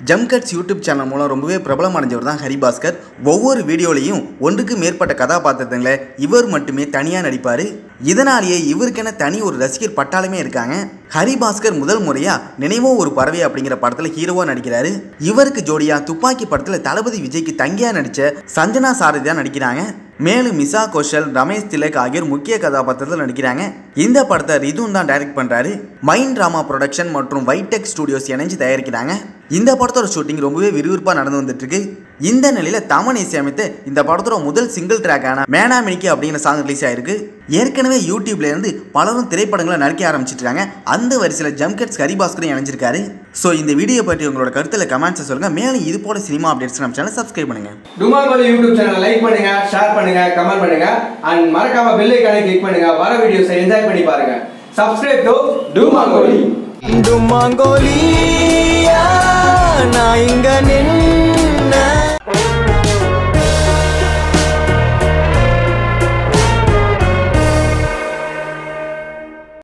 ஜம்கட்ஸ் YouTube channel மூலம் ரொம்பவே பிரபலம் அடைஞ்சவர் தான் ஹரிபாஸ்கர் ஒவ்வொரு வீடியோலையும் ஒன்றுக்கு மேற்பட்ட கதாபாத்திரங்களை இவர் மட்டுமே தனியாக நடிப்பார் இதனாலேயே இவருக்கென தனி ஒரு ரசிகர் பட்டாளமே இருக்காங்க ஹரிபாஸ்கர் முதல் முறையாக நினைவோ ஒரு பறவை அப்படிங்கிற படத்தில் ஹீரோவாக நடிக்கிறாரு இவருக்கு ஜோடியா துப்பாக்கி படத்தில் தளபதி விஜய்க்கு தங்கியா நடித்த சஞ்சனா சாரதி தான் நடிக்கிறாங்க மேலும் மிசா கோஷல் ரமேஷ் திலக் ஆகியோர் முக்கிய கதாபாத்திரத்தில் நடிக்கிறாங்க இந்த படத்தை ரிதுன் தான் டைரக்ட் பண்ணுறாரு மைண்ட் ட்ராமா ப்ரொடக்ஷன் மற்றும் வைடெக் ஸ்டுடியோஸ் இணைஞ்சு தயாரிக்கிறாங்க இந்த படத்தோட ஷூட்டிங் ரொம்பவே விறுவிறுப்பாக நடந்து வந்துட்டு இருக்கு இந்த நிலையில் தமன் இசையமைத்து இந்த படத்தோட முதல் சிங்கிள் ட்ராக்கான மேனா மினிக்கு அப்படிங்கிற சாங் ரிலீஸ் ஆயிருக்கு ஏற்கனவே யூடியூப்ல இருந்து பலரும் திரைப்படங்களை நடிக்க ஆரம்பிச்சிட்டு இருக்காங்க அந்த வரிசையில் ஜம்கட்ஸ் ஹரிபாஸ்கரும் இணைஞ்சிருக்காரு ஸோ இந்த வீடியோ பற்றி உங்களோட கருத்தில் கமெண்ட்ஸை சொல்லுங்க மேலும் இது போல சினிமா அப்டேட்ஸ் நம்ம சேனல் சப்ஸ்கிரைப் பண்ணுங்க டுமால் மொழி யூடியூப் சேனல் லைக் பண்ணுங்க ஷேர் பண்ணுங்க கமெண்ட் பண்ணுங்க அண்ட் மறக்காம பெல் ஐக்கானை கிளிக் பண்ணுங்க வர வீடியோஸை என்ஜாய் பண்ணி பாருங்க சப்ஸ்கிரைப் டு டுமால் மொழி டுமாங்கோலியா நான் இங்க நின்று